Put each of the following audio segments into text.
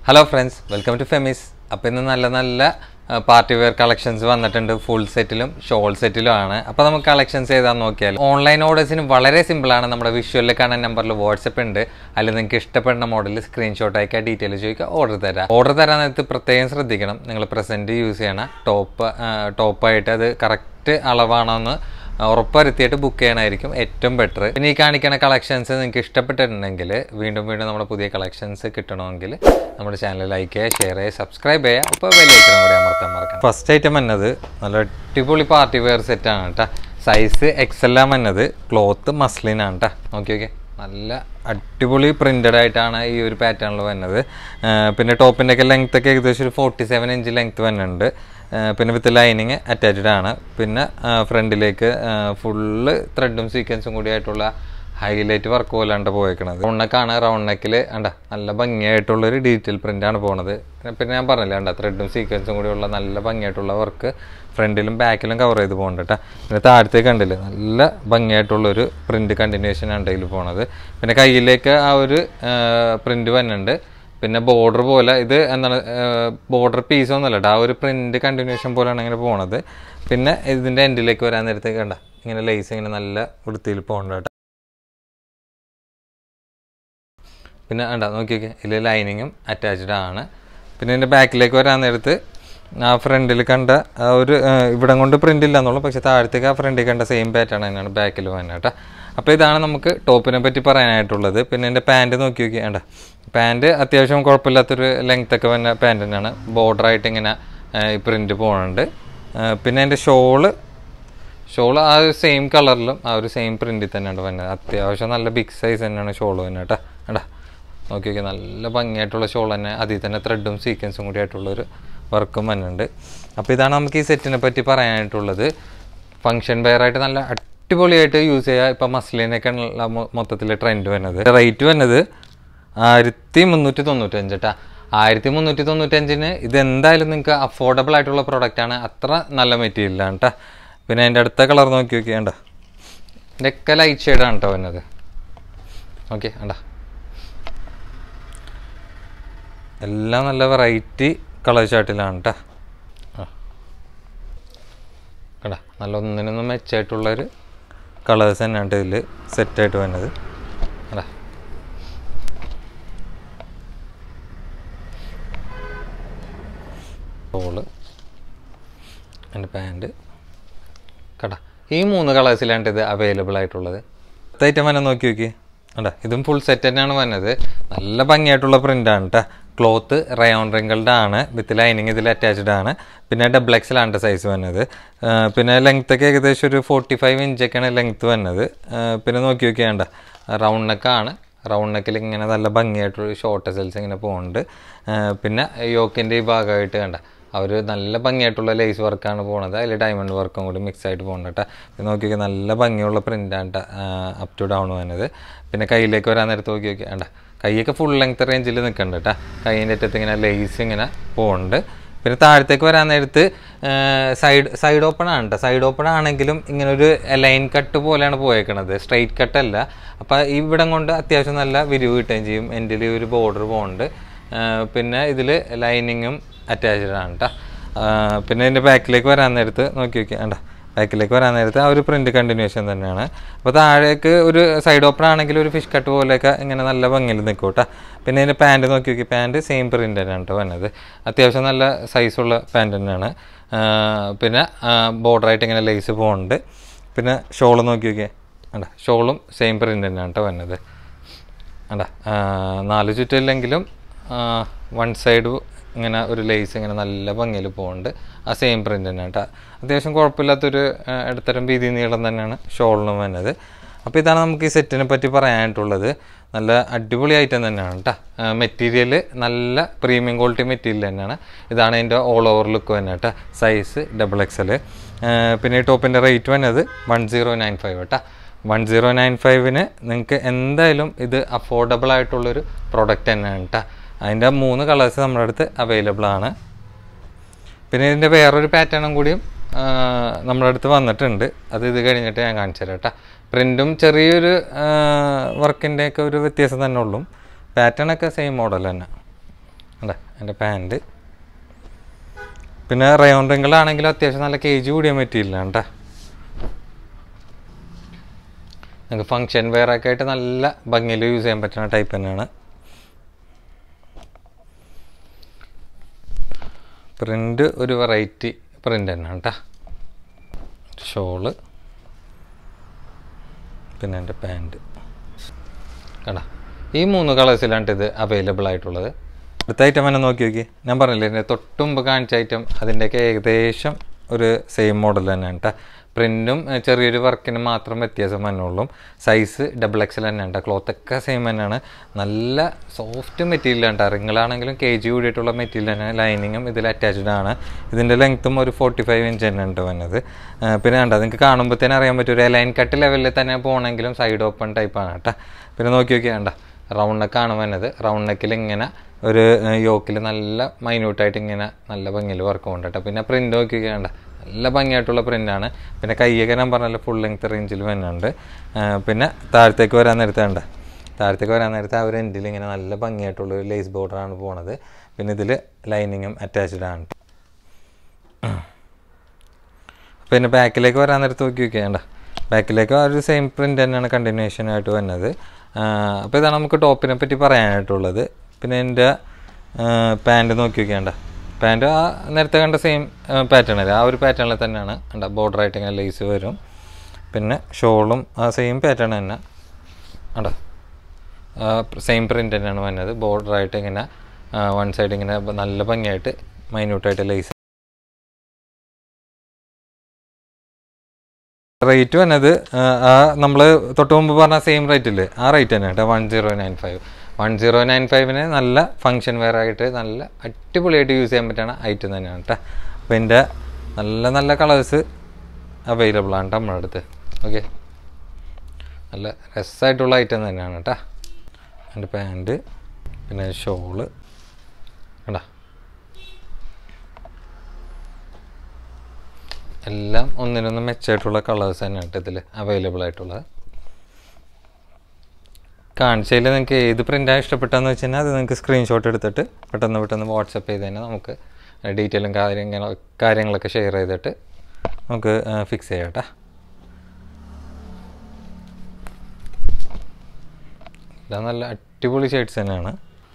hello friends welcome to ഫെമിസ് അപ്പോൾ ഇന്ന് നല്ല നല്ല പാർട്ടി വെയർ കളക്ഷൻസ് വന്നിട്ടുണ്ട് ഫുൾ സെറ്റിലും ഷോൾ സെറ്റിലും ആണ് അപ്പോൾ നമുക്ക് കളക്ഷൻസ് ചെയ്താൽ നോക്കിയാൽ ഓൺലൈൻ ഓർഡേഴ്സിന് വളരെ സിമ്പിളാണ് നമ്മുടെ വിഷ്വലിൽ കാണാൻ നമ്പറിൽ വാട്സപ്പ് ഉണ്ട് അതിൽ നിങ്ങൾക്ക് ഇഷ്ടപ്പെടുന്ന മോഡൽ സ്ക്രീൻഷോട്ട് അയക്കുക ഡീറ്റെയിൽ ചോദിക്കുക ഓർഡർ തരാം ഓർഡർ തരാൻ നേരത്ത് പ്രത്യേകം ശ്രദ്ധിക്കണം നിങ്ങൾ പ്രസൻറ്റ് യൂസ് ചെയ്യണം ടോപ്പ് ടോപ്പായിട്ട് അത് കറക്റ്റ് അളവാണോന്ന് ഉറപ്പുവരുത്തിയിട്ട് ബുക്ക് ചെയ്യണമായിരിക്കും ഏറ്റവും ബെറ്റർ പിന്നെ ഈ കാണിക്കുന്ന കളക്ഷൻസ് നിങ്ങൾക്ക് ഇഷ്ടപ്പെട്ടിട്ടുണ്ടെങ്കിൽ വീണ്ടും വീണ്ടും നമ്മുടെ പുതിയ കളക്ഷൻസ് കിട്ടണമെങ്കിൽ നമ്മുടെ ചാനൽ ലൈക്ക് ചെയ്യുക ഷെയർ ചെയ്യുക സബ്സ്ക്രൈബ് ചെയ്യുക ഇപ്പോൾ വലിയ കൂടി അമർത്താൻ മറക്കണം ഫസ്റ്റ് ഐറ്റം വന്നത് നല്ല അടിപൊളി പാർട്ടി വെയർ സെറ്റാണ് കേട്ടോ സൈസ് എക്സെല്ലാം വന്നത് ക്ലോത്ത് മസ്ലിനാണ് കേട്ടോ നോക്കി ഓക്കെ നല്ല അടിപൊളി പ്രിൻ്റഡ് ആയിട്ടാണ് ഈ ഒരു പാറ്റേണിൽ വരുന്നത് ആ, പിന്നെ ടോപ്പിൻ്റെ ഒക്കെ ലെങ്ത് ഒക്കെ ഏകദേശം ഒരു ഫോർട്ടി സെവൻ ഇഞ്ച് ലെങ്ത് വരുന്നുണ്ട് ആ, പിന്നെ വിത്ത് ലൈനിങ് അറ്റാച്ച്ഡ് ആണ് പിന്നെ ഫ്രണ്ടിലേക്ക് ഫുള്ള് ത്രെഡും സീക്വൻസും കൂടി ആയിട്ടുള്ള ഹൈലൈറ്റ് വർക്ക് പോലെയാണ് പോയേക്കണത് റൗണ്ടക്കാണ് റൗണ്ട് നെക്കിൽ അണ്ട നല്ല ഭംഗിയായിട്ടുള്ളൊരു ഡീറ്റെയിൽ പ്രിൻ്റാണ് പോണത് പിന്നെ ഞാൻ പറഞ്ഞില്ല അണ്ട ത്രെഡും സീക്വൻസും കൂടിയുള്ള നല്ല ഭംഗിയായിട്ടുള്ള വർക്ക് ഫ്രണ്ടിലും ബാക്കിലും കവർ ചെയ്ത് പോകുന്നുണ്ട് കേട്ടോ പിന്നെ താഴത്തേക്ക് കണ്ടില്ലേ നല്ല ഭംഗിയായിട്ടുള്ളൊരു പ്രിൻ്റ് കണ്ടിന്യൂഷൻ ആണ് ഇതിൽ പോണത് പിന്നെ കയ്യിലേക്ക് ആ ഒരു പ്രിൻ്റ് വരുന്നുണ്ട് പിന്നെ ബോർഡർ പോലെ ഇത് എന്താണ് ബോർഡർ പീസ് ഒന്നുമല്ല കേട്ടോ ആ ഒരു പ്രിൻ്റ് കണ്ടിന്യൂഷൻ പോലെയാണ് ഇങ്ങനെ പോണത് പിന്നെ ഇതിൻ്റെ എൻഡിലേക്ക് വരാൻ നേരത്തേക്ക് കണ്ട ഇങ്ങനെ ലേസ് ഇങ്ങനെ നല്ല വൃത്തിയിൽ പോകണ്ട കേട്ടോ പിന്നെ വേണ്ട നോക്കിയൊക്കെ ഇതിൽ ലൈനിങ്ങും അറ്റാച്ച്ഡ് ആണ് പിന്നെ ഇതിൻ്റെ ബാക്കിലേക്ക് വരാൻ നേരത്ത് ആ ഫ്രണ്ടിൽ കണ്ട ആ ഒരു ആ, ഇവിടം കൊണ്ട് പ്രിൻ്റ് ഇല്ല എന്നുള്ളൂ പക്ഷേ താഴത്തേക്ക് ആ ഫ്രണ്ടിൽ കണ്ട സെയിം പാറ്റേൺ തന്നെയാണ് ബാക്കിൽ വന്നത് കേട്ടോ അപ്പോൾ ഇതാണ് നമുക്ക് ടോപ്പിനെ പറ്റി പറയാനായിട്ടുള്ളത് പിന്നെ എൻ്റെ പാൻറ്റ് നോക്കി നോക്കി വേണ്ട പാൻറ്റ് അത്യാവശ്യം കുഴപ്പമില്ലാത്തൊരു ലെങ്ത് ഒക്കെ വന്ന പാൻറ്റ് തന്നെയാണ് ബോർഡറായിട്ട് ഇങ്ങനെ ആ, ഈ പ്രിൻ്റ് പോകുന്നുണ്ട് ആ, പിന്നെ എൻ്റെ ഷോള് ഷോൾ ആ ഒരു സെയിം കളറിലും ആ ഒരു സെയിം പ്രിന്റിൽ തന്നെയാണ് വരുന്നത് അത്യാവശ്യം നല്ല ബിഗ് സൈസ് തന്നെയാണ് ഷോൾ തന്നെ കേട്ടോ എടാ നോക്കി നോക്കി നല്ല ഭംഗിയായിട്ടുള്ള ഷോൾ തന്നെ അതിൽ തന്നെ ത്രെഡും സീക്വൻസും കൂടി ആയിട്ടുള്ളൊരു വർക്കും വന്നിട്ടുണ്ട് അപ്പോൾ ഇതാണ് നമുക്ക് ഈ സെറ്റിനെ പറ്റി പറയാനായിട്ടുള്ളത് ഫങ്ഷൻ വെയറായിട്ട് നല്ല അടിപൊളിയായിട്ട് യൂസ് ചെയ്യുക ഇപ്പം മസ്ലിനൊക്കെ ഉള്ള മൊത്തത്തിൽ ട്രെൻഡ് വരുന്നത് റേറ്റ് വരുന്നത് ആയിരത്തി മുന്നൂറ്റി തൊണ്ണൂറ്റഞ്ച് കേട്ടോ ആയിരത്തി മുന്നൂറ്റി തൊണ്ണൂറ്റഞ്ചിന് ഇത് എന്തായാലും നിങ്ങൾക്ക് അഫോർഡബിൾ ആയിട്ടുള്ള product ആണ് അത്ര നല്ല മെറ്റീരിയലാണ് കേട്ടോ പിന്നെ അതിൻ്റെ അടുത്ത കളർ നോക്കി നോക്കി വേണ്ട ഇതൊക്കെ ലൈറ്റ് ഷെയ്ഡാണ് കേട്ടോ വരുന്നത് ഓക്കെ വേണ്ട എല്ലാം നല്ല വെറൈറ്റി കളർ ചാർട്ടിലാണ് കേട്ടോ കടാ നല്ല ഒന്നിനൊന്നും മെച്ചമായിട്ടുള്ളൊരു കളേഴ്സ് തന്നെയാണ് ഇതിൽ സെറ്റായിട്ട് വരുന്നത് കടാ ടോള് എൻ്റെ പാൻറ്റ് കട ഈ മൂന്ന് കളേഴ്സിലാണ് ഇത് അവൈലബിൾ ആയിട്ടുള്ളത് അടുത്ത ഐറ്റം തന്നെ നോക്കി നോക്കി അണ്ട ഇതും ഫുൾ സെറ്റ് തന്നെയാണ് വന്നത് നല്ല ഭംഗിയായിട്ടുള്ള പ്രിൻ്റാണ് കേട്ടോ ക്ലോത്ത് റയോൺ റിങ്കിൾഡ് ആണ് വിത്ത് ലൈനിങ് ഇതിൽ അറ്റാച്ച്ഡ് ആണ് പിന്നെ ഡബിൾ എക്സിലാണ് സൈസ് വന്നത് ആ, പിന്നെ ലെങ്ത് ഒക്കെ ഏകദേശം ഒരു ഫോർട്ടി ഫൈവ് ഇഞ്ചൊക്കെയാണ് ലെങ്ത് വന്നത് ആ, പിന്നെ നോക്കി നോക്കി വേണ്ട റൗണ്ട് നെക്കാണ് റൗണ്ട് നെക്കിൽ ഇങ്ങനെ നല്ല ഭംഗിയായിട്ടൊരു ഷോർട്ട് സെൽസ് ഇങ്ങനെ പോകുന്നുണ്ട് ആ, പിന്നെ യോക്കിൻ്റെ ഈ ഭാഗമായിട്ട് കണ്ട അവർ നല്ല ഭംഗിയായിട്ടുള്ള ലേസ് വർക്കാണ് പോണത് അതിൽ ഡയമണ്ട് വർക്കും കൂടി മിക്സ് ആയിട്ട് പോകുന്നുണ്ട് കേട്ടോ പിന്നെ നോക്കിയൊക്കെ നല്ല ഭംഗിയുള്ള പ്രിൻ്റാണ് അപ് ടു ഡൗൺ വന്നത് പിന്നെ കയ്യിലേക്ക് വരാൻ നേരത്ത് നോക്കി നോക്കി വേണ്ട കൈയൊക്കെ ഫുൾ ലെങ്ത് റേഞ്ചിൽ നിൽക്കുന്നുണ്ട് കേട്ടോ കൈയിൻ്റെ അറ്റത്ത് ഇങ്ങനെ ലേസ് ഇങ്ങനെ പോകുന്നുണ്ട് പിന്നെ താഴത്തേക്ക് വരാൻ നേരത്ത് സൈഡ് സൈഡ് ഓപ്പൺ ആണ് കേട്ടോ സൈഡ് ഓപ്പൺ ആണെങ്കിലും ഇങ്ങനെ ഒരു ലൈൻ കട്ട് പോലെയാണ് പോയേക്കണത് സ്ട്രെയിറ്റ് കട്ട് അല്ല അപ്പോൾ ഇവിടം കൊണ്ട് അത്യാവശ്യം നല്ല വിരിവ് കിട്ടുകയും ചെയ്യും എൻ്റെ ഒരു ബോർഡർ പോകുന്നുണ്ട് ആ, പിന്നെ ഇതിൽ ലൈനിങ്ങും അറ്റാച്ച്ഡ് ആണ് കേട്ടോ പിന്നെ ഇതിൻ്റെ ബാക്കിലേക്ക് വരാൻ നേരത്ത് നോക്കി നോക്കി വേണ്ട ബാക്കിലേക്ക് വരാൻ നേരത്ത് ആ ഒരു പ്രിന്റ് കണ്ടിന്യൂഷൻ തന്നെയാണ് അപ്പോൾ താഴേക്ക് ഒരു സൈഡ് ഓപ്പൺ ആണെങ്കിൽ ഒരു ഫിഷ് കട്ട് പോലെയൊക്കെ ഇങ്ങനെ നല്ല ഭംഗിയിൽ നിൽക്കും കേട്ടോ പിന്നെ ഇതിൻ്റെ പാൻറ് നോക്കി നോക്കി പാൻറ് സെയിം പ്രിൻ്റ് തന്നെയാണ് കേട്ടോ വന്നത് അത്യാവശ്യം നല്ല സൈസുള്ള പാൻറ് തന്നെയാണ് ആ, പിന്നെ ബോർഡറായിട്ട് ഇങ്ങനെ ലേസ് പോകുന്നുണ്ട് പിന്നെ ഷോൾ നോക്കി നോക്കിയേ വേണ്ട ഷോളും സെയിം പ്രിൻ്റ് തന്നെയാണ് കേട്ടോ വന്നത് അല്ല നാല് ചുറ്റില്ലെങ്കിലും വൺ സൈഡ് ഇങ്ങനെ ഒരു ലേസ് ഇങ്ങനെ നല്ല ഭംഗിയിൽ പോകുന്നുണ്ട് ആ സെയിം പ്രിൻ്റ് തന്നെ കേട്ടോ അത്യാവശ്യം കുഴപ്പമില്ലാത്തൊരു ആ, ഇടത്തരം വീതി നീളം തന്നെയാണ് ഷോളിനും വരുന്നത് അപ്പോൾ ഇതാണ് നമുക്ക് ഈ സെറ്റിനെ പറ്റി പറയാനായിട്ടുള്ളത് നല്ല അടിപൊളി ഐറ്റം തന്നെയാണ് കേട്ടോ മെറ്റീരിയൽ നല്ല പ്രീമിയം ക്വാളിറ്റി മെറ്റീരിയൽ തന്നെയാണ് ഇതാണ് ഇതിൻ്റെ ഓൾ ഓവർ ലുക്ക് തന്നെ കേട്ടോ സൈസ് ഡബിൾ എക്സൽ പിന്നെ ഈ ടോപ്പിൻ്റെ റേറ്റ് വന്നത് വൺ സീറോ നയൻ ഫൈവ് കേട്ടോ വൺ സീറോ നയൻ ഫൈവിന് നിങ്ങൾക്ക് എന്തായാലും ഇത് അഫോർഡബിൾ ആയിട്ടുള്ളൊരു പ്രൊഡക്റ്റ് തന്നെയാണ് കേട്ടോ അതിൻ്റെ മൂന്ന് കളേഴ്സ് നമ്മുടെ അടുത്ത് അവൈലബിൾ ആണ് പിന്നെ ഇതിൻ്റെ വേറൊരു പാറ്റേണും കൂടിയും ആ, നമ്മുടെ അടുത്ത് വന്നിട്ടുണ്ട് അത് ഇത് കഴിഞ്ഞിട്ട് ഞാൻ കാണിച്ചു തരാം കേട്ടോ പ്രിൻറ്റും ചെറിയൊരു വർക്കിൻ്റെ ഒക്കെ ഒരു വ്യത്യാസം തന്നെ ഉള്ളൂ പാറ്റേൺ ഒക്കെ സെയിം മോഡൽ തന്നെ അതെ എൻ്റെ പാൻറ് പിന്നെ റയോൺ റിങ്കിളാണെങ്കിലും അത്യാവശ്യം നല്ല കെ ജി കൂടിയ മെറ്റീരിയലാണ് കേട്ടോ നിങ്ങൾക്ക് ഫങ്ഷൻ വെയർ ഒക്കെ ആയിട്ട് നല്ല ഭംഗിയിൽ യൂസ് ചെയ്യാൻ പറ്റുന്ന ടൈപ്പ് തന്നെയാണ് പ്രിൻ്റ് ഒരു വെറൈറ്റി പ്രിൻ്റ് തന്നെയാണ് കേട്ടോ ഷോള് പിന്നെ എൻ്റെ പാൻറ് കടാ ഈ മൂന്ന് കളേഴ്സിലാണ് ഇത് അവൈലബിൾ ആയിട്ടുള്ളത് അടുത്ത ഐറ്റം തന്നെ നോക്കി നോക്കി ഞാൻ പറഞ്ഞില്ലേ എൻ്റെ തൊട്ടുമുമ്പ് കാണിച്ച ഐറ്റം അതിൻ്റെയൊക്കെ ഏകദേശം ഒരു സെയിം മോഡൽ തന്നെയാണ് കേട്ടോ പ്രിൻറ്റും ചെറിയൊരു വർക്കിന് മാത്രം വ്യത്യാസം വന്നുള്ളൂ സൈസ് ഡബിൾ എക്സൽ തന്നെയാണ് കേട്ടോ ക്ലോത്ത് ഒക്കെ സെയിം തന്നെയാണ് നല്ല സോഫ്റ്റ് മെറ്റീരിയലാണ് കേട്ടോ റിങ്ങളാണെങ്കിലും കെ ജി കൂടിയിട്ടുള്ള മെറ്റീരിയൽ തന്നെ ലൈനിങ്ങും ഇതിൽ അറ്റാച്ച്ഡ് ആണ് ഇതിൻ്റെ ലെങ്ത്തും ഒരു ഫോർട്ടി ഫൈവ് ഇഞ്ച് തന്നെ ഉണ്ട് വന്നത് ആ, പിന്നെ കണ്ടോ നിങ്ങൾക്ക് കാണുമ്പോൾ തന്നെ അറിയാൻ പറ്റും ഒരു ലൈൻ കട്ട് ലെവലിൽ തന്നെ പോകണമെങ്കിലും സൈഡ് ഓപ്പൺ ടൈപ്പാണ് കേട്ടോ പിന്നെ നോക്കി നോക്കി കണ്ട റൗണ്ട് നെക്കാണ് വന്നത് റൗണ്ട് നെക്കിൽ ഇങ്ങനെ ഒരു യോക്കിൽ നല്ല മൈന്യൂട്ടായിട്ട് ഇങ്ങനെ നല്ല ഭംഗിയിൽ വർക്ക് ഉണ്ട് കേട്ടോ പിന്നെ പ്രിൻ്റ് നോക്കി കണ്ട നല്ല ഭംഗിയായിട്ടുള്ള പ്രിൻ്റാണ് പിന്നെ കൈയൊക്കെ ഞാൻ പറഞ്ഞല്ലോ ഫുൾ ലെങ്ത് റേഞ്ചിൽ വരുന്നുണ്ട് ആ, പിന്നെ താഴത്തേക്ക് വരാൻ നേരത്തെ കണ്ട താഴത്തേക്ക് വരാൻ നേരത്തെ ആ ഒരു എൻഡിൽ ഇങ്ങനെ നല്ല ഭംഗിയായിട്ടുള്ള ഒരു ലേസ് ബോർഡറാണ് പോണത് പിന്നെ ഇതിൽ ലൈനിങ്ങും അറ്റാച്ച്ഡ് ആണ് പിന്നെ ബാക്കിലേക്ക് വരാൻ നേരത്ത് നോക്കി നോക്കിയാണ്ട ബാക്കിലേക്ക് ആ ഒരു സെയിം പ്രിൻ്റ് തന്നെയാണ് കണ്ടിന്യൂഷൻ ആയിട്ട് വരുന്നത് അപ്പോൾ ഇതാണ് നമുക്ക് ടോപ്പിനെ പറ്റി പറയാനായിട്ടുള്ളത് പിന്നെ എൻ്റെ പാൻറ് നോക്കി നോക്കിയാണ്ട പാൻറ് ആ നേരത്തെ കണ്ട സെയിം പാറ്റേൺ അല്ലേ ആ ഒരു പാറ്റേണിൽ തന്നെയാണ് കണ്ട ബോർഡറായിട്ട് ഇങ്ങനെ ലേസ് വരും പിന്നെ ഷോളും ആ സെയിം പാറ്റേൺ തന്നെ കണ്ടോ സെയിം പ്രിൻ്റ് തന്നെയാണ് വന്നത് ബോർഡറായിട്ട് ഇങ്ങനെ വൺ സൈഡ് ഇങ്ങനെ നല്ല ഭംഗിയായിട്ട് മൈന്യൂട്ടായിട്ട് ലേസ് റേറ്റ് വന്നത് നമ്മൾ തൊട്ട് മുമ്പ് പറഞ്ഞ സെയിം റേറ്റ് ഇല്ലേ ആ റേറ്റ് തന്നെ കേട്ടോ one zero nine five one zero nine ഫൈവിന് നല്ല ഫങ്ഷൻ വെയർ ആയിട്ട് നല്ല അടിപൊളിയായിട്ട് യൂസ് ചെയ്യാൻ പറ്റുന്ന ഐറ്റം തന്നെയാണ് കേട്ടോ അപ്പോൾ എൻ്റെ നല്ല നല്ല കളേഴ്സ് അവൈലബിൾ ആണ് കേട്ടോ നമ്മുടെ അടുത്ത് ഓക്കെ നല്ല രസമായിട്ടുള്ള ഐറ്റം തന്നെയാണ് കേട്ടോ എൻ്റെ പാൻറ് പിന്നെ ഷോള് കേട്ടോ എല്ലാം ഒന്നിനൊന്ന് മെച്ചമായിട്ടുള്ള കളേഴ്സ് തന്നെയാണ് കേട്ടോ ഇതിൽ അവൈലബിൾ ആയിട്ടുള്ളത് കാണിച്ചതിൽ നിങ്ങൾക്ക് ഏത് പ്രിൻ്റാണ് ഇഷ്ടപ്പെട്ടതെന്ന് വെച്ച് കഴിഞ്ഞാൽ അത് നിങ്ങൾക്ക് സ്ക്രീൻഷോട്ട് എടുത്തിട്ട് പെട്ടെന്ന് പെട്ടെന്ന് വാട്സപ്പ് ചെയ്ത് തന്നെ നമുക്ക് ഡീറ്റെയിലും കാര്യങ്ങൾ കാര്യങ്ങളൊക്കെ ഷെയർ ചെയ്തിട്ട് നമുക്ക് ഫിക്സ് ചെയ്യാം കേട്ടോ എല്ലാം നല്ല അടിപൊളി ഷെയ്ഡ്സ് തന്നെയാണ്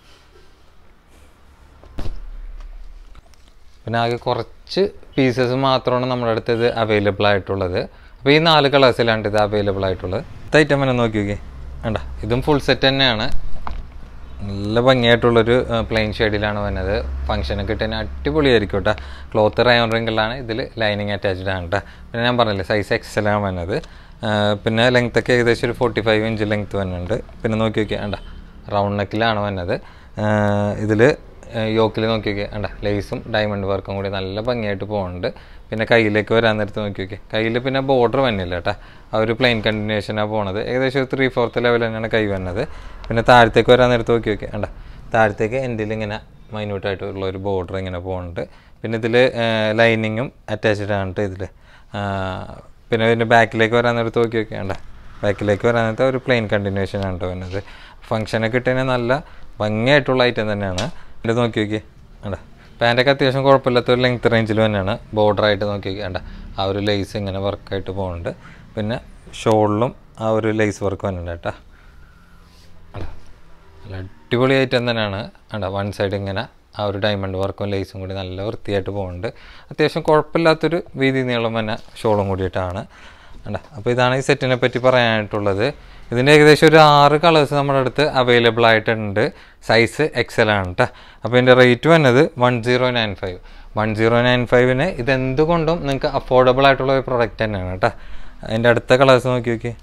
പിന്നെ ആകെ കുറച്ച് പീസസ് മാത്രമാണ് നമ്മുടെ അടുത്ത് ഇത് അവൈലബിൾ ആയിട്ടുള്ളത് അപ്പോൾ ഈ നാല് കളേഴ്സിലാണ് ഇത് അവൈലബിൾ ആയിട്ടുള്ളത് ഇത് ഐറ്റം തന്നെ നോക്കി നോക്കി വേണ്ട ഇതും ഫുൾ സെറ്റ് തന്നെയാണ് നല്ല ഭംഗിയായിട്ടുള്ളൊരു പ്ലെയിൻ ഷെയ്ഡിലാണ് വന്നത് ഫംഗ്ഷനൊക്കെ ഇട്ട് തന്നെ അടിപൊളിയായിരിക്കും കേട്ടോ ക്ലോത്ത് റയോൺ റിങ്കിളാണ് ഇതിൽ ലൈനിങ് അറ്റാച്ച്ഡ് ആണ് കേട്ടോ പിന്നെ ഞാൻ പറഞ്ഞില്ലേ സൈസ് എക്സലാണ് വന്നത് ആ, പിന്നെ ലെങ്ത് ഒക്കെ ഏകദേശം ഒരു ഫോർട്ടി ഫൈവ് ഇഞ്ച് ലെങ്ത് വന്നിട്ടുണ്ട് പിന്നെ നോക്കി നോക്കിയാൽ വേണ്ട റൗണ്ട് നെക്കിലാണ് വന്നത് ഇതിൽ യോക്കിൽ നോക്കി നോക്കിയാൽ വേണ്ട ലേസും ഡയമണ്ട് വർക്കും കൂടി നല്ല ഭംഗിയായിട്ട് പോകുന്നുണ്ട് പിന്നെ കയ്യിലേക്ക് വരാൻ നേരത്ത് നോക്കി നോക്കി കയ്യിൽ പിന്നെ ബോർഡർ വന്നില്ല കേട്ടോ ആ ഒരു പ്ലെയിൻ കണ്ടിന്യൂഷനാണ് പോണത് ഏകദേശം ത്രീ ഫോർത്ത് ലെവൽ തന്നെയാണ് കൈ വന്നത് പിന്നെ താഴത്തേക്ക് വരാൻ നേരത്ത് നോക്കി നോക്കി വേണ്ട താഴത്തേക്ക് എൻഡിൽ ഇങ്ങനെ മൈന്യൂട്ടായിട്ടുള്ള ഒരു ബോർഡർ ഇങ്ങനെ പോകുന്നുണ്ട് പിന്നെ ഇതിൽ ലൈനിങ്ങും അറ്റാച്ച്ഡ് ആണ് കേട്ടോ ഇതിൽ പിന്നെ ഇതിൻ്റെ ബാക്കിലേക്ക് വരാൻ നേരത്ത് നോക്കി നോക്കി വേണ്ട ബാക്കിലേക്ക് വരാൻ നേരത്തെ ഒരു പ്ലെയിൻ കണ്ടിന്യൂഷൻ ആണ് കേട്ടോ വരുന്നത് ഫംഗ്ഷനൊക്കെ ഇട്ടതിന് നല്ല ഭംഗിയായിട്ടുള്ള ഐറ്റം തന്നെയാണ് ഇത് നോക്കി നോക്കി വേണ്ട പാൻറ്റൊക്കെ അത്യാവശ്യം കുഴപ്പമില്ലാത്ത ഒരു ലെങ്ത് റേഞ്ചിൽ തന്നെയാണ് ബോർഡറായിട്ട് നോക്കി നോക്കി വേണ്ട ആ ഒരു ലേസ് ഇങ്ങനെ വർക്കായിട്ട് പോകുന്നുണ്ട് പിന്നെ ഷോളിലും ആ ഒരു ലേസ് വർക്ക് വന്നിട്ടുണ്ട് കേട്ടോ അല്ല നല്ല അടിപൊളി ഐറ്റം തന്നെയാണ് അണ്ട വൺ സൈഡ് ഇങ്ങനെ ആ ഒരു ഡയമണ്ട് വർക്കും ലേസും കൂടി നല്ല വൃത്തിയായിട്ട് പോകുന്നുണ്ട് അത്യാവശ്യം കുഴപ്പമില്ലാത്തൊരു വീതി നീളം തന്നെ ഷോളും കൂടിയിട്ടാണ് അണ്ട അപ്പോൾ ഇതാണ് ഈ സെറ്റിനെ പറ്റി പറയാനായിട്ടുള്ളത് ഇതിൻ്റെ ഏകദേശം ഒരു ആറ് കളേഴ്സ് നമ്മുടെ അടുത്ത് അവൈലബിൾ ആയിട്ടുണ്ട് സൈസ് എക്സൽ ആണ് കേട്ടോ അപ്പോൾ ഇതിൻ്റെ റേറ്റ് വന്നത് one zero nine five one zero nine ഫൈവിന് ഇതെന്തുകൊണ്ടും നിങ്ങൾക്ക് അഫോർഡബിൾ ആയിട്ടുള്ള ഒരു പ്രൊഡക്റ്റ് തന്നെയാണ് കേട്ടോ അതിൻ്റെ അടുത്ത കളേഴ്സ് നോക്കി നോക്കി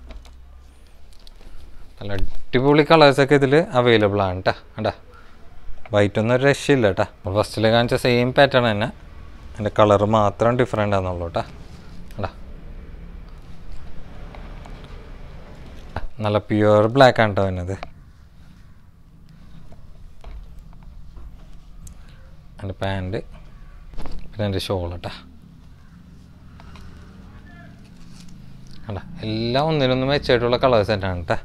നല്ല അടിപൊളി കളേഴ്സൊക്കെ ഇതിൽ അവൈലബിൾ ആണ് കേട്ടോ കേട്ടാ വൈറ്റ് ഒന്നും ഒരു രക്ഷയില്ല കേട്ടോ ഫസ്റ്റിൽ കാണിച്ച സെയിം പാറ്റേൺ തന്നെ അതിൻ്റെ കളർ മാത്രം ഡിഫറെൻ്റ് ആണെന്നുള്ളൂ കേട്ടോ കേട്ടാ നല്ല പ്യുവർ ബ്ലാക്ക് ആണ് കേട്ടോ വരുന്നത് എൻ്റെ പാൻറ് പിന്നെ എൻ്റെ ഷോൾ കേട്ടോ കണ്ട എല്ലാം ഒന്നിനൊന്നും മെച്ചമായിട്ടുള്ള കളേഴ്സ് തന്നെയാണ് കേട്ടോ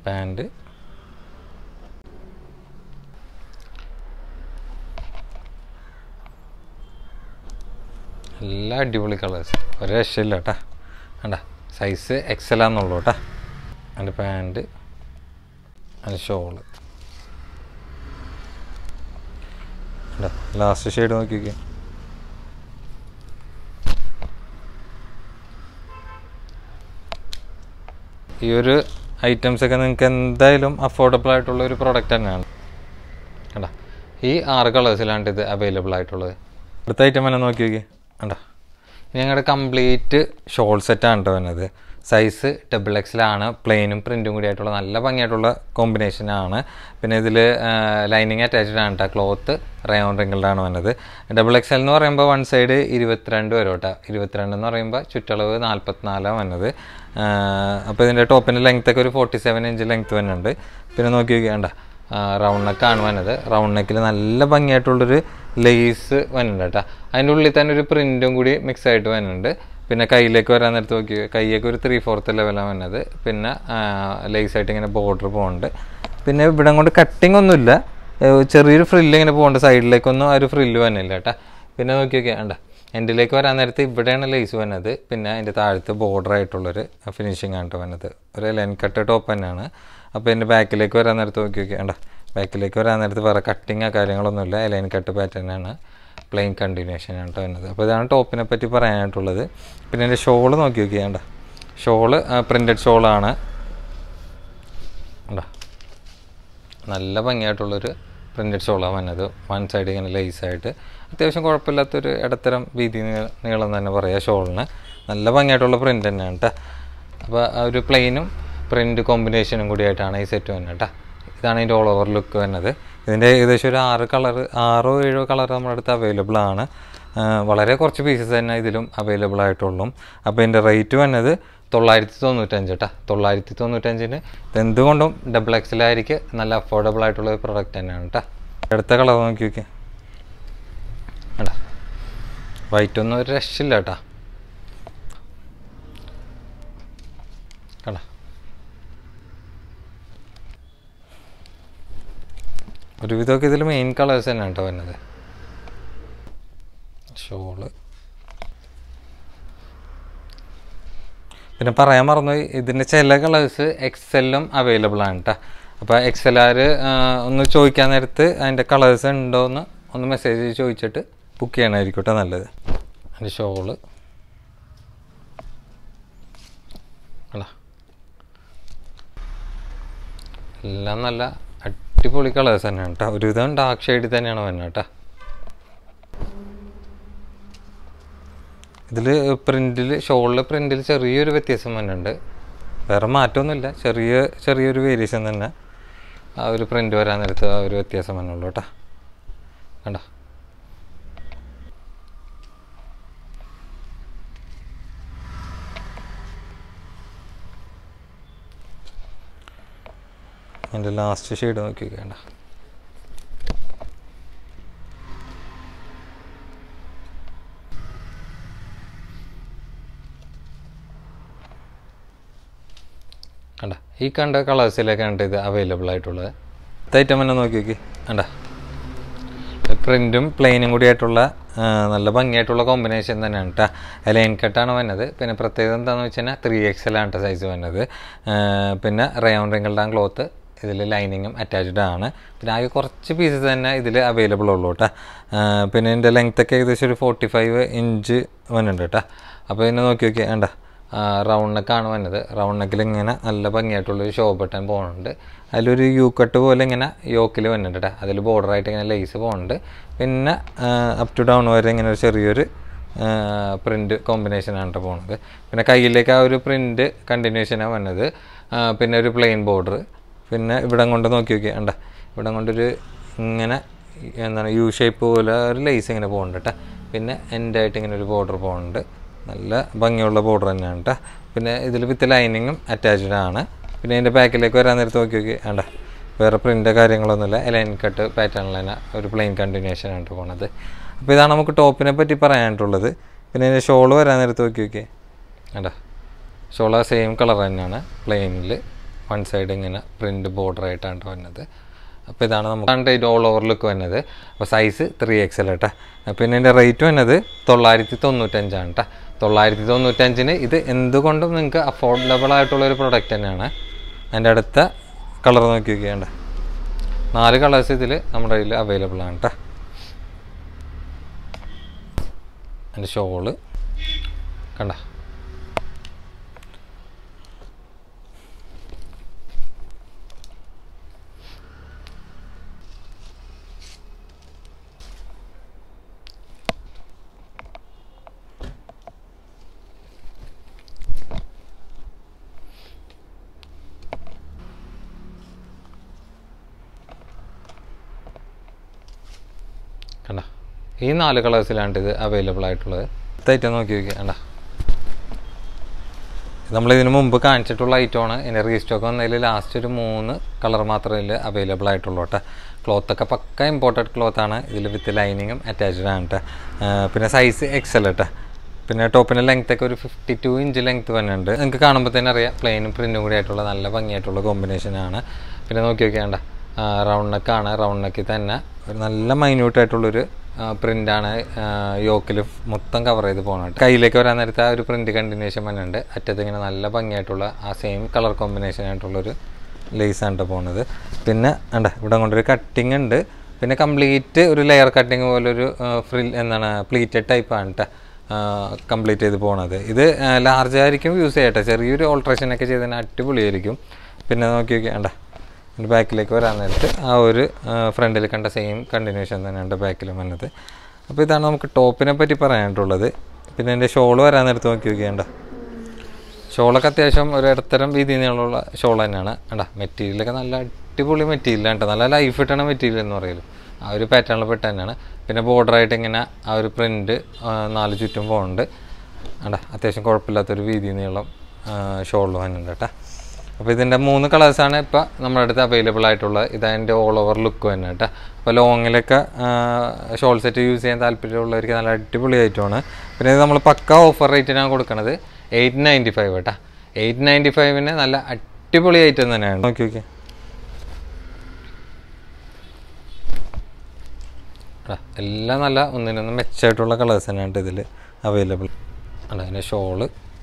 പാൻറ് എല്ലാ അടിപൊളി കളേഴ്സ് ഒരു രക്ഷയില്ല കേട്ടാ വേണ്ട സൈസ് എക്സൽ ആണെന്നുള്ളൂ കേട്ടാ അതിൻ്റെ പാൻറ് അതിൻ്റെ ഷോള് ലാസ്റ്റ് ഷെയ്ഡ് നോക്കിക്കേ ഈ ഒരു ഐറ്റംസ് ഒക്കെ നിങ്ങൾക്ക് എന്തായാലും അഫോർഡബിൾ ആയിട്ടുള്ള ഒരു പ്രോഡക്റ്റ് തന്നെയാണ് കണ്ടാ ഈ ആറ് കളേഴ്സിലാണ് ഇത് അവൈലബിൾ ആയിട്ടുള്ളത് അടുത്ത ഐറ്റം തന്നെ നോക്കി നോക്കി കണ്ടാ ഇനി ഞങ്ങളുടെ കംപ്ലീറ്റ് ഷോൾ സെറ്റാണ് കേട്ടോ വരുന്നത് സൈസ് ഡബിൾ എക്സിലാണ് പ്ലെയിനും പ്രിൻറ്റും കൂടി ആയിട്ടുള്ള നല്ല ഭംഗിയായിട്ടുള്ള കോമ്പിനേഷനാണ് പിന്നെ ഇതിൽ ലൈനിങ് അറ്റാച്ച്ഡ് ആണ് കേട്ടോ ക്ലോത്ത് റയോൺ റിങ്കിൾഡാണ് വന്നത് ഡബിൾ എക്സ് എൽ എന്ന് പറയുമ്പോൾ വൺ സൈഡ് ഇരുപത്തിരണ്ട് വരും കേട്ടോ ഇരുപത്തിരണ്ട് എന്ന് പറയുമ്പോൾ ചുറ്റളവ് നാൽപ്പത്തിനാലാണ് വന്നത് അപ്പോൾ ഇതിൻ്റെ ടോപ്പിൻ്റെ ലെങ്ത് ഒക്കെ ഒരു ഫോർട്ടി സെവൻ ഇഞ്ച് ലെങ്ത് വരുന്നുണ്ട് പിന്നെ നോക്കി നോക്കിയാണ്ട റൗണ്ട് നെക്കാണ് വന്നത് റൗണ്ട് നെക്കിൽ നല്ല ഭംഗിയായിട്ടുള്ളൊരു ലേസ് വരുന്നുണ്ട് കേട്ടോ അതിൻ്റെ ഉള്ളിൽ തന്നെ ഒരു പ്രിൻറ്റും കൂടി മിക്സ് ആയിട്ട് വരുന്നുണ്ട് പിന്നെ കയ്യിലേക്ക് വരാൻ നേരത്ത് നോക്കി കൈയൊക്കെ ഒരു ത്രീ ഫോർത്ത് ലെവലാണ് വന്നത് പിന്നെ ലേസ് ആയിട്ട് ഇങ്ങനെ ബോർഡർ പോകുന്നുണ്ട് പിന്നെ ഇവിടെ കൊണ്ട് കട്ടിങ് ഒന്നുമില്ല ഏഹ് ചെറിയൊരു ഫ്രില്ല് ഇങ്ങനെ പോകുന്നുണ്ട് സൈഡിലേക്കൊന്നും ആ ഒരു ഫ്രില്ല് വന്നില്ല കേട്ടോ പിന്നെ നോക്കി നോക്കിയാൽ വേണ്ട എൻഡിലേക്ക് വരാൻ നേരത്ത് ഇവിടെയാണ് ലേസ് വന്നത് പിന്നെ അതിൻ്റെ താഴത്ത് ബോർഡർ ആയിട്ടുള്ളൊരു ഫിനിഷിംഗ് ആണ് കേട്ടോ വന്നത് ഒരു ലൈൻ കട്ട് ടോപ്പ് തന്നെയാണ് അപ്പോൾ എൻ്റെ ബാക്കിലേക്ക് വരാൻ നേരത്ത് നോക്കി നോക്കി വേണ്ട ബാക്കിലേക്ക് വരാൻ നേരത്ത് വേറെ കട്ടിങ്ങോ കാര്യങ്ങളൊന്നുമില്ല ലൈൻ കട്ട് പാറ്റേൺ ആണ് പ്ലെയിൻ കണ്ടിന്യൂഷൻ ആണ് കേട്ടോ വരുന്നത് അപ്പോൾ ഇതാണ് ടോപ്പിനെ പറ്റി പറയാനായിട്ടുള്ളത് പിന്നെ എൻ്റെ ഷോള് നോക്കി നോക്കി വേണ്ട ഷോള് പ്രിൻറ്റഡ് ഷോളാണ് ഉണ്ടോ നല്ല ഭംഗിയായിട്ടുള്ളൊരു പ്രിൻറ്റഡ് ഷോളാണ് വന്നത് വൺ സൈഡ് ഇങ്ങനെ ലേസായിട്ട് അത്യാവശ്യം കുഴപ്പമില്ലാത്തൊരു ഇടത്തരം വീതി നീ- നീളം തന്നെ പറയാം ഷോളിന് നല്ല ഭംഗിയായിട്ടുള്ള പ്രിൻ്റ് തന്നെയാണ് കേട്ടോ അപ്പോൾ ആ ഒരു പ്ലെയിനും പ്രിൻ്റ് കോമ്പിനേഷനും കൂടിയായിട്ടാണ് ഈ സെറ്റ് വരുന്നത് കേട്ടോ ഇതാണ് ഇതിൻ്റെ ഓൾ ഓവർ ലുക്ക് വരുന്നത് ഇതിൻ്റെ ഏകദേശം ഒരു ആറ് കളർ ആറോ ഏഴോ കളർ നമ്മുടെ അടുത്ത് അവൈലബിൾ ആണ് ആ, വളരെ കുറച്ച് പീസസ് തന്നെ ഇതിലും അവൈലബിൾ ആയിട്ടുള്ളൂ അപ്പോൾ ഇതിൻ്റെ റേറ്റ് വന്നത് തൊള്ളായിരത്തി തൊണ്ണൂറ്റഞ്ച് കേട്ടോ തൊള്ളായിരത്തി തൊണ്ണൂറ്റഞ്ചിന് ഇതെന്തുകൊണ്ടും ഡബിൾ എക്സലായിരിക്കും നല്ല അഫോർഡബിൾ ആയിട്ടുള്ള ഒരു പ്രൊഡക്റ്റ് തന്നെയാണ് കേട്ടോ അടുത്ത കളർ നോക്കി നോക്കി കേട്ടാ വൈറ്റ് ഒന്നും ഒരു രക്ഷയില്ല കേട്ടാ കേട്ടാ ഒരുവിധമൊക്കെ ഇതിൽ മെയിൻ കളേഴ്സ് തന്നെയാണ് കേട്ടോ വരുന്നത് ഷോള് പിന്നെ പറയാൻ മറന്നുപോയി ഇതിൻ്റെ ചില കളേഴ്സ് എക്സെല്ലും അവൈലബിൾ ആണ് കേട്ടോ അപ്പോൾ എക്സൽ ആർ ഒന്ന് ചോദിക്കാൻ നേരത്ത് അതിൻ്റെ കളേഴ്സ് ഉണ്ടോ എന്ന് ഒന്ന് മെസ്സേജ് ചോദിച്ചിട്ട് ബുക്ക് ചെയ്യണമായിരിക്കും കേട്ടോ നല്ലത് അതിൻ്റെ ഷോള് അല്ല എല്ലാം നല്ല അടിപൊളി കളേഴ്സ് തന്നെയാണ് കേട്ടോ ഒരുവിധം ഡാർക്ക് ഷെയ്ഡിൽ തന്നെയാണ് വരുന്നത് കേട്ടോ ഇതിൽ പ്രിൻറ്റിൽ ഷോളിൽ പ്രിൻറ്റിൽ ചെറിയൊരു വ്യത്യാസം വരുന്നുണ്ട് വേറെ മാറ്റമൊന്നുമില്ല ചെറിയ ചെറിയൊരു വേരിയേഷൻ തന്നെ ആ ഒരു പ്രിൻ്റ് വരാൻ നേരത്ത് ആ ഒരു വ്യത്യാസം വന്നുള്ളൂ കേട്ടോ കണ്ടോ എൻ്റെ ലാസ്റ്റ് ഷെയ്ഡ് നോക്കി വേണ്ട കണ്ട ഈ കണ്ട കളേഴ്സിലേക്കാണ് ഇത് അവൈലബിൾ ആയിട്ടുള്ളത് ഐറ്റം തന്നെ നോക്കി നോക്കി കണ്ട പ്രിൻറ്റും പ്ലെയിനും കൂടി ആയിട്ടുള്ള ആ, നല്ല ഭംഗിയായിട്ടുള്ള കോമ്പിനേഷൻ തന്നെയാണ് കേട്ടോ ലൈൻ കട്ടാണ് വന്നത് പിന്നെ പ്രത്യേകത എന്താണെന്ന് വെച്ച് കഴിഞ്ഞാൽ ത്രീ എക്സ് ആണ് കേട്ടോ സൈസ് വന്നത് ആ, പിന്നെ റയോൺ റിങ്കിളുടെ ക്ലോത്ത് ഇതിൽ ലൈനിങ്ങും അറ്റാച്ച്ഡ് ആണ് പിന്നെ ആകെ കുറച്ച് പീസസ് തന്നെ ഇതിൽ അവൈലബിൾ ഉള്ളൂ കേട്ടോ ആ, പിന്നെ ഇതിൻ്റെ ലെങ്ത് ഒക്കെ ഏകദേശം ഒരു ഫോർട്ടി ഫൈവ് ഇഞ്ച് വന്നിട്ടുണ്ട് കേട്ടോ അപ്പോൾ ഇതിനെ നോക്കി നോക്കി വേണ്ട റൗണ്ട് നെക്കാണ് വന്നത് റൗണ്ട് നെക്കിൽ ഇങ്ങനെ നല്ല ഭംഗിയായിട്ടുള്ളൊരു ഷോ ബട്ടൺ പോകുന്നുണ്ട് അതിലൊരു യു കട്ട് പോലെ ഇങ്ങനെ യോക്കിൽ വന്നിട്ടുണ്ട് കേട്ടോ അതിൽ ബോർഡറായിട്ട് ഇങ്ങനെ ലേസ് പോകുന്നുണ്ട് പിന്നെ അപ് ടു ഡൗൺ വരെ ഇങ്ങനെ ഒരു ചെറിയൊരു പ്രിൻറ്റ് കോമ്പിനേഷനാണ് കേട്ടോ പോകുന്നത് പിന്നെ കയ്യിലേക്ക് ആ ഒരു പ്രിൻറ്റ് കണ്ടിന്യൂഷനാണ് വന്നത് ആ, പിന്നെ ഒരു പ്ലെയിൻ ബോർഡർ പിന്നെ ഇവിടെ കൊണ്ട് നോക്കി നോക്കി കണ്ട ഇവിടെ കൊണ്ടൊരു ഇങ്ങനെ എന്താണ് യു ഷേപ്പ് പോലെ ഒരു ലേസ് ഇങ്ങനെ പോകുന്നുണ്ട് കേട്ടോ പിന്നെ എൻ്റെ ആയിട്ട് ഇങ്ങനെ ഒരു ബോർഡർ പോകുന്നുണ്ട് നല്ല ഭംഗിയുള്ള ബോർഡർ തന്നെയാണ് കേട്ടോ പിന്നെ ഇതിൽ വിത്ത് ലൈനിങ്ങും അറ്റാച്ച്ഡ് ആണ് പിന്നെ അതിൻ്റെ ബാക്കിലേക്ക് വരാൻ നേരത്ത് നോക്കി നോക്കി വേണ്ട വേറെ പ്രിൻ്റ് കാര്യങ്ങളൊന്നുമില്ല ലൈൻ കട്ട് പാറ്റേണിൽ തന്നെ ഒരു പ്ലെയിൻ കണ്ടിന്യൂഷൻ ആണ് പോണത് അപ്പോൾ ഇതാണ് നമുക്ക് ടോപ്പിനെ പറ്റി പറയാനായിട്ടുള്ളത് പിന്നെ അതിൻ്റെ ഷോൾ വരാൻ നേരത്ത് നോക്കി നോക്കി വേണ്ട ഷോൾ ആ സെയിം കളർ തന്നെയാണ് പ്ലെയിനിൽ വൺ സൈഡ് ഇങ്ങനെ പ്രിൻറ്റ് ബോർഡർ ആയിട്ടാണ് വന്നത് അപ്പോൾ ഇതാണ് നമുക്ക് ഇത് ഓൾ ഓവർ ലുക്ക് വന്നത് അപ്പോൾ സൈസ് ത്രീ എക്സ് എൽ കേട്ടോ പിന്നെ ഇതിൻ്റെ റേറ്റ് വന്നത് തൊള്ളായിരത്തി തൊണ്ണൂറ്റഞ്ചാണ് കേട്ടോ തൊള്ളായിരത്തി തൊണ്ണൂറ്റഞ്ചിന് ഇത് എന്തുകൊണ്ടും നിങ്ങൾക്ക് അഫോർഡബിൾ ആയിട്ടുള്ള ഒരു പ്രൊഡക്റ്റ് തന്നെയാണ് അതിൻ്റെ അടുത്ത കളർ നോക്കി നോക്കിയാണ്ട നാല് കളേഴ്സ് ഇതിൽ നമ്മുടെ കയ്യിൽ അവൈലബിൾ ആണ് കേട്ടോ അതിൻ്റെ ഷോള് കണ്ട കണ്ട ഈ നാല് കളേഴ്സിലാണ് ഇത് അവൈലബിൾ ആയിട്ടുള്ളത് ഐറ്റം നോക്കി നോക്കി കണ്ട നമ്മൾ ഇതിനു മുമ്പ് കാണിച്ചിട്ടുള്ള ഐറ്റമാണ് ഇനി റീസ്റ്റോക്ക് വന്നതിൽ ലാസ്റ്റ് ഒരു മൂന്ന് കളർ മാത്രമേ ഇതിൽ അവൈലബിൾ ആയിട്ടുള്ളൂ കേട്ടോ ക്ലോത്തൊക്കെ പക്ക ഇമ്പോർട്ടഡ് ക്ലോത്താണ് ഇതിൽ വിത്ത് ലൈനിങ്ങും അറ്റാച്ച്ഡ് ആണ് കേട്ടോ പിന്നെ സൈസ് എക്സൽ കേട്ടോ പിന്നെ ടോപ്പിൻ്റെ ലെങ്ത് ഒക്കെ ഒരു ഫിഫ്റ്റി ടു ഇഞ്ച് ലെങ്ത് വരുന്നുണ്ട് നിങ്ങൾക്ക് കാണുമ്പോൾ തന്നെ അറിയാം പ്ലെയിനും പ്രിൻറ്റും കൂടി ആയിട്ടുള്ള നല്ല ഭംഗിയായിട്ടുള്ള കോമ്പിനേഷനാണ് പിന്നെ നോക്കി നോക്കിയാണ്ട റൗണ്ട് നെക്കാണ് റൗണ്ട് നെക്കിൽ തന്നെ ഒരു നല്ല മൈന്യൂട്ടായിട്ടുള്ളൊരു പ്രിൻ്റാണ് യോക്കിൽ മൊത്തം കവർ ചെയ്ത് പോകുന്നത് കയ്യിലേക്ക് വരാൻ നേരത്തെ ആ ഒരു പ്രിൻറ്റ് കണ്ടിന്യൂഷൻ വന്നിട്ടുണ്ട് അറ്റത്ത് ഇങ്ങനെ നല്ല ഭംഗിയായിട്ടുള്ള ആ സെയിം കളർ കോമ്പിനേഷൻ ആയിട്ടുള്ളൊരു ലേസാണ് കേട്ടോ പോകുന്നത് പിന്നെ ഉണ്ട് ഇവിടെ കൊണ്ടൊരു കട്ടിങ് ഉണ്ട് പിന്നെ കംപ്ലീറ്റ് ഒരു ലെയർ കട്ടിങ് പോലൊരു ഫ്രിൽ എന്താണ് പ്ലീറ്റഡ് ടൈപ്പാണ് കേട്ടോ കംപ്ലീറ്റ് ചെയ്ത് പോണത് ഇത് ലാർജ് ആയിരിക്കും യൂസ് ചെയ്യട്ടെ ചെറിയൊരു ഓൾട്രേഷൻ ഒക്കെ ചെയ്തതിന് അടിപൊളിയായിരിക്കും പിന്നെ നോക്കി നോക്കി വേണ്ട എൻ്റെ ബാക്കിലേക്ക് വരാൻ നേരത്ത് ആ ഒരു ഫ്രണ്ടിൽ കണ്ട സെയിം കണ്ടിന്യൂഷൻ തന്നെയാണ് ബാക്കിലും വന്നത് അപ്പോൾ ഇതാണ് നമുക്ക് ടോപ്പിനെ പറ്റി പറയാനായിട്ടുള്ളത് പിന്നെ എൻ്റെ ഷോൾ വരാൻ നേരത്ത് നോക്കി നോക്കിയേണ്ട ഷോളൊക്കെ അത്യാവശ്യം ഒരു ഇടത്തരം രീതിയിൽ നിന്നുള്ള ഷോൾ തന്നെയാണ് കണ്ട മെറ്റീരിയലൊക്കെ നല്ല അടിപൊളി മെറ്റീരിയലാണ് കേട്ടോ നല്ല ലൈഫ് കിട്ടണ മെറ്റീരിയൽ എന്ന് പറയുള്ളൂ ആ ഒരു പാറ്റേണിൽ പെട്ട് തന്നെയാണ് പിന്നെ ബോർഡറായിട്ട് ഇങ്ങനെ ആ ഒരു പ്രിൻറ്റ് നാല് ചുറ്റും പോകുന്നുണ്ട് കണ്ട അത്യാവശ്യം കുഴപ്പമില്ലാത്തൊരു വീതി നീളം ഷോളിൽ വന്നിട്ടുണ്ട് കേട്ടോ അപ്പോൾ ഇതിൻ്റെ മൂന്ന് കളേഴ്സാണ് ഇപ്പോൾ നമ്മുടെ അടുത്ത് അവൈലബിൾ ആയിട്ടുള്ളത് ഇതതിൻ്റെ ഓൾ ഓവർ ലുക്ക് തന്നെ കേട്ടോ അപ്പോൾ ലോങ്ങിലൊക്കെ ഷോൾ സെറ്റ് യൂസ് ചെയ്യാൻ താല്പര്യമുള്ളവർക്ക് നല്ല അടിപൊളി ഐറ്റമാണ് പിന്നെ ഇത് നമ്മൾ പക്ക ഓഫർ റേറ്റിനാണ് കൊടുക്കുന്നത് എയ്റ്റ് നയൻറ്റി ഫൈവ് കേട്ടോ എയ്റ്റ് നയൻറ്റി ഫൈവിന് നല്ല അടിപൊളി ഐറ്റം തന്നെയാണ് നോക്കി നോക്കി എല്ലാം നല്ല ഒന്നിനൊന്ന് മെച്ചമായിട്ടുള്ള കളേഴ്സ് തന്നെയാണ് ഇതിൽ അവൈലബിൾ ആണ് അതിൻ്റെ ഷോള്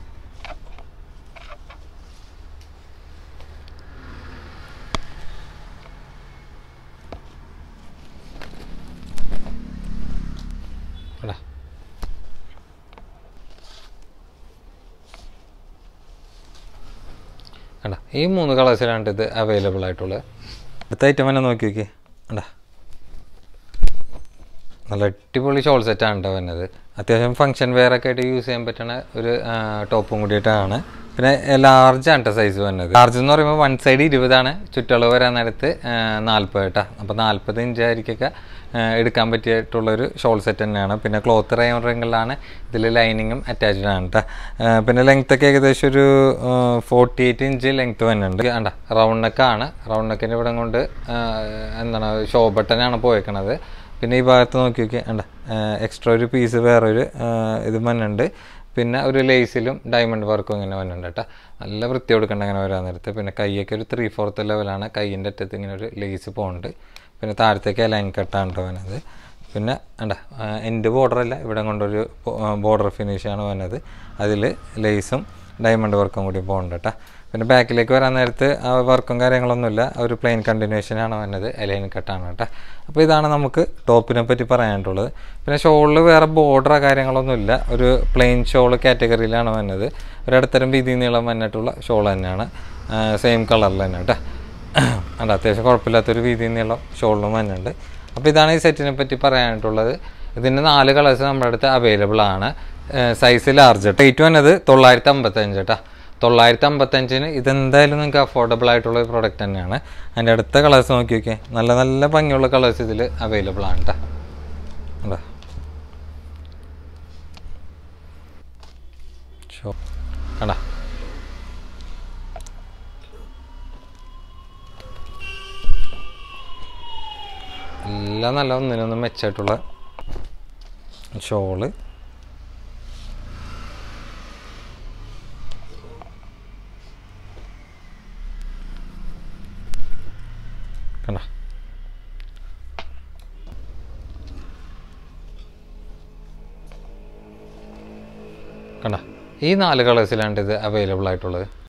എടാ കണ്ട ഈ മൂന്ന് കളേഴ്സിലാണ് ഇത് അവൈലബിൾ ആയിട്ടുള്ളത് അടുത്ത ഐറ്റം തന്നെ നോക്കി നോക്കി കണ്ടാ നല്ല അടിപൊളി ഷോൾ സെറ്റാണ് കേട്ടോ വരുന്നത് അത്യാവശ്യം ഫംഗ്ഷൻ വെയർ ഒക്കെ ആയിട്ട് യൂസ് ചെയ്യാൻ പറ്റുന്ന ഒരു ടോപ്പും കൂടിയിട്ടാണ് പിന്നെ ലാർജ് ആണ് കേട്ടോ സൈസ് വരുന്നത് ലാർജ് എന്ന് പറയുമ്പോൾ വൺ സൈഡ് ഇരുപതാണ് ചുറ്റളവ് വരാൻ നേരത്ത് നാൽപ്പത് കേട്ടോ അപ്പോൾ നാൽപ്പത് ഇഞ്ച് ആയിരിക്കൊക്കെ എടുക്കാൻ പറ്റിയിട്ടുള്ളൊരു ഷോൾ സെറ്റ് തന്നെയാണ് പിന്നെ ക്ലോത്ത് റൈൻ റിങ്ങളിലാണ് ഇതിൽ ലൈനിങ്ങും അറ്റാച്ച്ഡ് ആണ് കേട്ടോ പിന്നെ ലെങ്ത് ഒക്കെ ഏകദേശം ഒരു ഫോർട്ടി എയ്റ്റ് ഇഞ്ച് ലെങ്ത് വരുന്നുണ്ട് വേണ്ട റൗണ്ട് നെക്കാണ് റൗണ്ട് നെക്കിൻ്റെ ഇവിടെ കൊണ്ട് എന്താണ് ഷോ ബട്ടനാണ് പോയേക്കണത് പിന്നെ ഈ ഭാഗത്ത് നോക്കി നോക്കി വേണ്ട എക്സ്ട്രാ ഒരു പീസ് വേറൊരു ഇത് മണ്ണുണ്ട് പിന്നെ ഒരു ലേസിലും ഡയമണ്ട് വർക്കും ഇങ്ങനെ വന്നിട്ടുണ്ട് കേട്ടോ നല്ല വൃത്തി കൊടുക്കേണ്ട അങ്ങനെ വരാൻ നേരത്ത് പിന്നെ കൈയൊക്കെ ഒരു ത്രീ ഫോർത്ത് ലെവലാണ് കൈയിൻ്റെ അറ്റത്ത് ഇങ്ങനെ ഒരു ലേസ് പോകുന്നുണ്ട് പിന്നെ താഴത്തേക്ക് ലൈൻ കട്ടാണ് കേട്ടോ വന്നത് പിന്നെ വേണ്ട എൻ്റെ ബോർഡറല്ല ഇവിടെ കൊണ്ടൊരു ബോർഡർ ഫിനിഷാണ് വന്നത് അതിൽ ലേസും ഡയമണ്ട് വർക്കും കൂടി പോകുന്നുണ്ട് കേട്ടോ പിന്നെ ബാക്കിലേക്ക് വരാൻ നേരത്ത് ആ വർക്കും കാര്യങ്ങളൊന്നുമില്ല ഒരു പ്ലെയിൻ കണ്ടിന്യൂഷനാണ് വന്നത് ലൈൻ കട്ടാണ് കേട്ടോ അപ്പോൾ ഇതാണ് നമുക്ക് ടോപ്പിനെ പറ്റി പറയാനായിട്ടുള്ളത് പിന്നെ ഷോളിൽ വേറെ ബോർഡറോ കാര്യങ്ങളൊന്നുമില്ല ഒരു പ്ലെയിൻ ഷോൾ കാറ്റഗറിയിലാണ് വന്നത് ഒരിടത്തരം വീതി നീളം വന്നിട്ടുള്ള ഷോൾ തന്നെയാണ് സെയിം കളറിൽ തന്നെ കേട്ടോ അല്ല അത്യാവശ്യം കുഴപ്പമില്ലാത്തൊരു വീതി നീളം ഷോളിലും വന്നിട്ടുണ്ട് അപ്പോൾ ഇതാണ് ഈ സെറ്റിനെ പറ്റി പറയാനായിട്ടുള്ളത് ഇതിൻ്റെ നാല് കളേഴ്സ് നമ്മുടെ അടുത്ത് അവൈലബിൾ ആണ് സൈസ് ലാർജ് റേറ്റ് വന്നത് തൊള്ളായിരത്തി അമ്പത്തഞ്ച് കേട്ടോ തൊള്ളായിരത്തി അമ്പത്തഞ്ചിന് ഇതെന്തായാലും നിങ്ങൾക്ക് അഫോർഡബിൾ ആയിട്ടുള്ള ഒരു പ്രോഡക്റ്റ് തന്നെയാണ് അതിൻ്റെ അടുത്ത കളേഴ്സ് നോക്കി നോക്കിയേ നല്ല നല്ല ഭംഗിയുള്ള കളേഴ്സ് ഇതിൽ അവൈലബിൾ ആണ് കേട്ടോ കണ്ടോ ഷോ കണ്ടോ എല്ലാം നല്ല ഒന്നിനൊന്നും മെച്ചമായിട്ടുള്ള ഷോള് കണ്ട കണ്ട ഈ നാല് കളേഴ്സിലാണ് ഇത് അവൈലബിൾ ആയിട്ടുള്ളത്